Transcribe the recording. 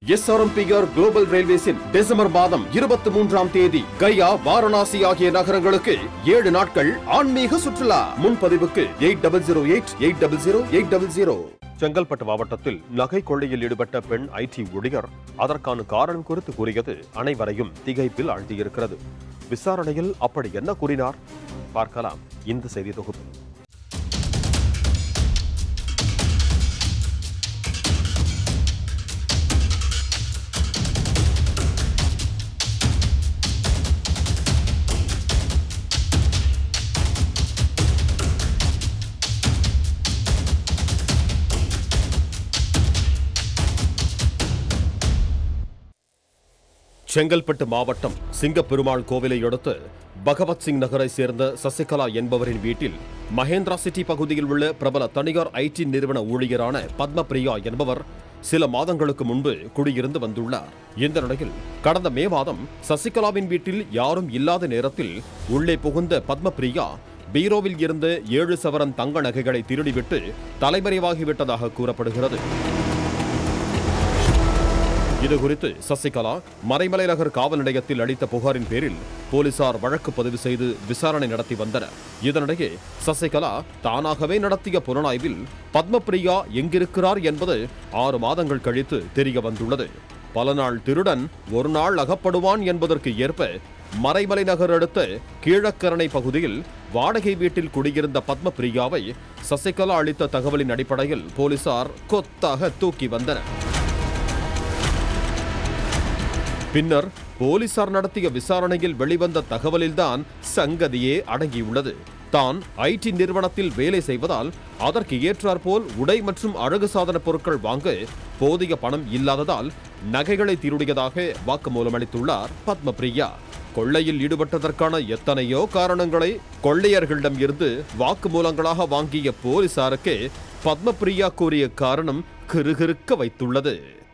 SRMPR global ரயில்வேஸின் December மாதம் இருபத்தி மூன்றாம் தேதி கயா வாரணாசி ஆகிய நகரங்களுக்கு ஏழு நாட்கள் ஆன்மீக சுற்றுலா முன்பதிவுக்கு eight double zero eight eight double zero eight double zero Chengalpattu மாவட்டத்தில் நகை கொள்ளையில் ஈடுபட்ட பெண் ஐடி ஊழியர் அதற்கான காரணம் குறித்து கூறியது அனைவரையும் திகைப்பில் ஆழ்த்தியிருக்கிறது விசாரணையில் அப்படி என்ன கூறினார் பார்க்கலாம் இந்த செய்தி தொகுப்பு செங்கல்பட்டு மாவட்டம் சிங்கப்பெருமாள் கோவிலை அடுத்து பகவத் சிங் நகரை சேர்ந்த சசிகலா என்பவரின் வீட்டில் மகேந்திரா சிட்டி பகுதியில் உள்ள பிரபல தனியார் ஐடி நிறுவன ஊழியரான பத்மபிரியா என்பவர் சில மாதங்களுக்கு முன்பு குடியிருந்து வந்துள்ளார் இந்த நிலையில் கடந்த மே மாதம் சசிகலாவின் வீட்டில் யாரும் இல்லாத நேரத்தில் உள்ளே புகுந்த பத்மபிரியா பீரோவில் இருந்த ஏழு சவரன் தங்க நகைகளை திருடிவிட்டு தலைமறைவாகிவிட்டதாக கூறப்படுகிறது இது குறித்து சசிகலா மறைமலை நகர் காவல் நிலையத்தில் அளித்த புகாரின் பேரில் போலீசார் வழக்கு பதிவு செய்து விசாரணை நடத்தி வந்தனர் இதனிடையே சசிகலா தானாகவே நடத்திய புலனாய்வில் பத்மபிரியா எங்கிருக்கிறார் என்பது ஆறு மாதங்கள் கழித்து தெரிய வந்துள்ளது பல நாள் திருடன் ஒரு நாள் அகப்படுவான் என்பதற்கு ஏற்ப மறைமலை நகர் அடுத்த கீழக்கரணை பகுதியில் வாடகை வீட்டில் குடியிருந்த பத்மபிரியாவை சசிகலா அளித்த தகவலின் அடிப்படையில் போலீசார் கொத்தாக தூக்கி வந்தனர் பின்னர் போலீசார் நடத்திய விசாரணையில் வெளிவந்த தகவலில்தான் சங்கதியே அடங்கியுள்ளது தான் ஐடி நிறுவனத்தில் வேலை செய்வதால் அதற்கு ஏற்றாற்போல் உடை மற்றும் அழகு சாதன பொருட்கள் வாங்க போதிய பணம் இல்லாததால் நகைகளை திருடியதாக வாக்குமூலம் அளித்துள்ளார் பத்மபிரியா கொள்ளையில் ஈடுபட்டதற்கான எத்தனையோ காரணங்களை கொள்ளையர்களிடம் இருந்து வாக்குமூலங்களாக வாங்கிய போலீசாருக்கு பத்மபிரியா கூறிய காரணம் கிறுகிறுக்க வைத்துள்ளது